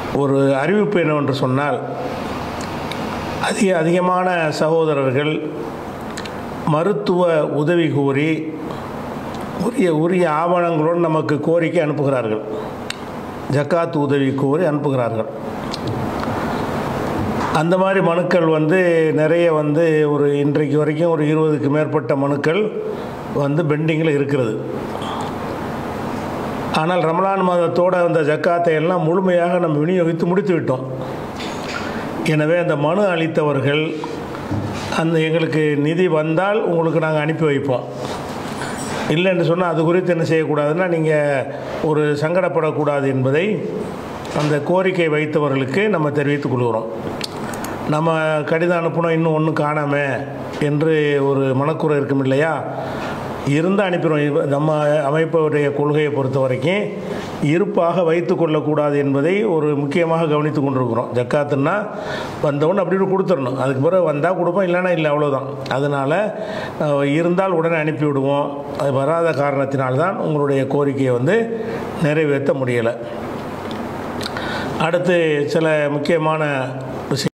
ஒரு அறிவிப்பு என்னவென்று சொன்னால் அதிக அதிகமான சகோதரர்கள் மருத்துவ உதவி கோரி உரிய உரிய ஆவணங்களுடன் நமக்கு கோரிக்கை அனுப்புகிறார்கள் ஜக்காத் உதவி கோரி அனுப்புகிறார்கள் அந்த மாதிரி மனுக்கள் வந்து நிறைய வந்து ஒரு இன்றைக்கு வரைக்கும் ஒரு இருபதுக்கு மேற்பட்ட மனுக்கள் வந்து பெண்டிங்கில் இருக்கிறது ஆனால் ரமலான் மாதத்தோட அந்த ஜக்காத்தை எல்லாம் முழுமையாக நம்ம விநியோகித்து முடித்து விட்டோம் எனவே அந்த மனு அளித்தவர்கள் அந்த எங்களுக்கு நிதி வந்தால் உங்களுக்கு நாங்கள் அனுப்பி வைப்போம் இல்லைன்னு சொன்னால் அது குறித்து என்ன செய்யக்கூடாதுன்னா நீங்கள் ஒரு சங்கடப்படக்கூடாது என்பதை அந்த கோரிக்கை வைத்தவர்களுக்கு நம்ம தெரிவித்துக் கொள்கிறோம் நம்ம கடிதம் அனுப்பணும் இன்னும் ஒன்றும் காணாம என்று ஒரு மனக்குறை இருக்கும் இல்லையா இருந்து அனுப்பிடுவோம் இப்ப நம்ம அமைப்புடைய கொள்கையை பொறுத்த வரைக்கும் இருப்பாக வைத்து கொள்ளக்கூடாது என்பதை ஒரு முக்கியமாக கவனித்து கொண்டிருக்கிறோம் ஜக்காத்துன்னா வந்தவொன்னு அப்படி இப்படி கொடுத்துடணும் அதுக்கு பிறகு வந்தால் கொடுப்போம் இல்லைன்னா இல்லை அவ்வளோதான் அதனால் அஹ், இருந்தால் உடனே அனுப்பி விடுவோம் அது வராத காரணத்தினால்தான் உங்களுடைய கோரிக்கையை வந்து நிறைவேற்ற முடியலை அடுத்து சில முக்கியமான விஷயம்